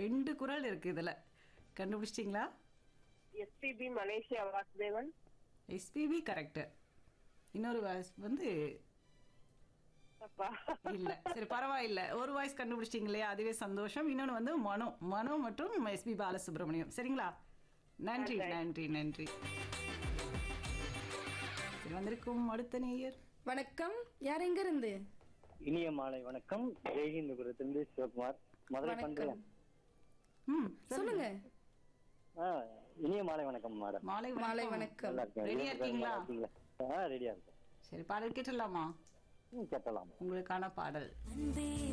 ரெண்டு குரல் இருக்கு இதுல கண்டுபிடிச்சிட்டிங்களா எஸ்பிபி மலேசியா வாசுதேவன் எஸ்பிபி கரெக்ட் இன்னொரு வாய்ஸ் வந்து அப்பா இல்ல சரி பரவாயில்ல ஒரு வாய்ஸ் கண்டுபிடிச்சிங்க இல்லையா அதுவே சந்தோஷம் இன்னொன்னு வந்து மனோ மனோ மற்றும் எஸ்பி பாலசுப்ரமணியம் சரிங்களா நன்றி நன்றி நன்றி சரி வந்திருக்கும் அடுத்த நேயர் வணக்கம் யார் எங்க இருந்து இனிய மாலை வணக்கம் ஜெயஹிந்தபுரத்திலிருந்து சிவகுமார் மதுரை பண்றேன் வணக்கம் ம் சொல்லுங்க ஆ இனிய மாலை வணக்கம் மேடம் மாலை மாலை வணக்கம் வணக்கம் நல்லா இருக்கேன் ரெடியா இருக்கீங்களா நல்லா இருக்கீங்களா? ஆ ரெடியா இருக்கேன் சரி பாடல் கேட்டுடலாமா ம், கேட்டலாம் உங்களுக்கான பாடல் அன்பே